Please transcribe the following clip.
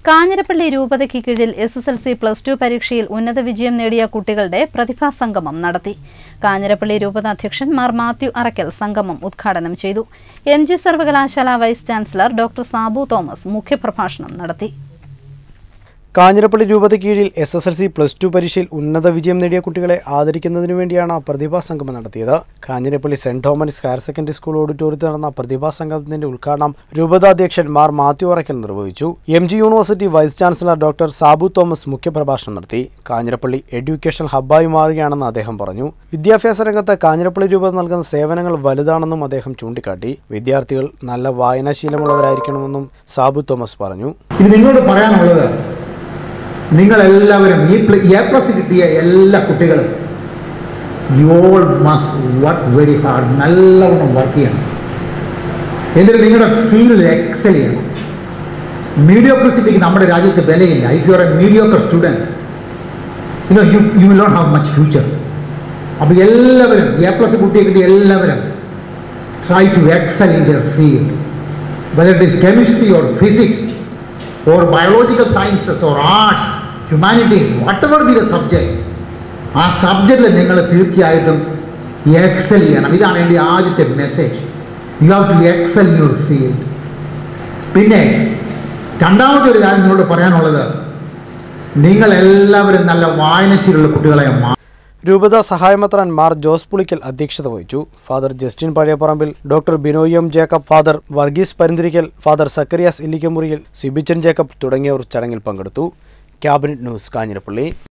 കാഞ്ഞിരപ്പള്ളി രൂപതയ്ക്ക് കീഴിൽ S S L C plus two പരീക്ഷയിൽ ഉന്നത വിജയം നേടിയ കുട്ടികളുടെ പ്രതിഭാ സംഗമം നടത്തി കാഞ്ഞിരപ്പള്ളി രൂപത അധ്യക്ഷൻ മാർ മാത്യു അറക്കൽ സംഗമം ഉദ്ഘാടനം ചെയ്തു എം ജി സർവകലാശാല vice chancellor doctor Sabu Thomas മുഖ്യപ്രഭാഷണം നടത്തി കാഞ്ഞിരപ്പള്ളി രൂപതയ്ക്ക് കീഴിൽ S S L C plus two പരീക്ഷയിൽ ഉന്നത വിജയം നേടിയ കുട്ടികളെ ആദരിക്കുന്നതിനു വേണ്ടിയാണ് പ്രതിഭാ സംഗമം നടത്തിയത് Kanjirappally saint Thomas higher secondary school ഓഡിറ്റോറിയത്തിൽ നടന്ന പ്രതിഭാ സംഗമത്തിന്റെ ഉദ്ഘാടനം രൂപതാധ്യക്ഷൻ മാർ മാത്യു അറക്കൽ നിർവഹിച്ചു M G university vice chancellor doctor Sabu Thomas മുഖ്യപ്രഭാഷണം നടത്തി കാഞ്ഞിരപ്പള്ളി എഡ്യൂക്കേഷൻ ഹബ്ബായി മാറുകയാണെന്ന് അദ്ദേഹം പറഞ്ഞു വിദ്യാഭ്യാസ രംഗത്ത് കാഞ്ഞിരപ്പള്ളി രൂപത നൽകുന്ന സേവനങ്ങൾ വലുതാണെന്നും അദ്ദേഹം ചൂണ്ടിക്കാട്ടി വിദ്യാർത്ഥികൾ നല്ല വായനാശീലമുള്ളവരായിരിക്കണമെന്നും സാബു തോമസ് പറഞ്ഞു ഇനി നിങ്ങളോട് പറയാനുള്ളത് നിങ്ങളെല്ലാവരും ഈ പ്ല- എ പ്ലസ് കിട്ടിയ എല്ലാ കുട്ടികളും you all must work very hard നല്ലവണ്ണം വർക്ക് ചെയ്യണം എന്നിട്ട് നിങ്ങളുടെ ഫീൽഡിൽ എക്സൽ ചെയ്യണം മീഡിയോക്രസിറ്റിക്ക് നമ്മുടെ രാജ്യത്ത് വിലയില്ല if you are a mediocre student you know you you will not have much future അപ്പോൾ എല്ലാവരും എ പ്ലസ് കുട്ടിയെ കിട്ടിയ എല്ലാവരും try to excel in the field whether it is chemistry or physics or biological sciences or arts, humanities, whatever be the subject, ആ സബ്ജക്റ്റിൽ നിങ്ങൾ തീർച്ചയായിട്ടും Excel ചെയ്യണം ഇതാണ് എൻ്റെ ആദ്യത്തെ message you have to excel your field പിന്നെ രണ്ടാമത്തെ ഒരു കാര്യം നിങ്ങളോട് പറയാനുള്ളത് നിങ്ങൾ എല്ലാവരും നല്ല വായനശീലമുള്ള കുട്ടികളെ മാ രൂപത സഹായമെത്രാൻ മാർ ജോസ് പുളിക്കൽ അധ്യക്ഷത വഹിച്ചു father Justin Pazhayaparambil doctor Binoy M Jacob father Varghese Parunthirickal father Zacharias Illickamuriyil Sibichan Jacob തുടങ്ങിയവർ ചടങ്ങിൽ പങ്കെടുത്തു ക്യാബിനറ്റ് ന്യൂസ് കാഞ്ഞിരപ്പള്ളി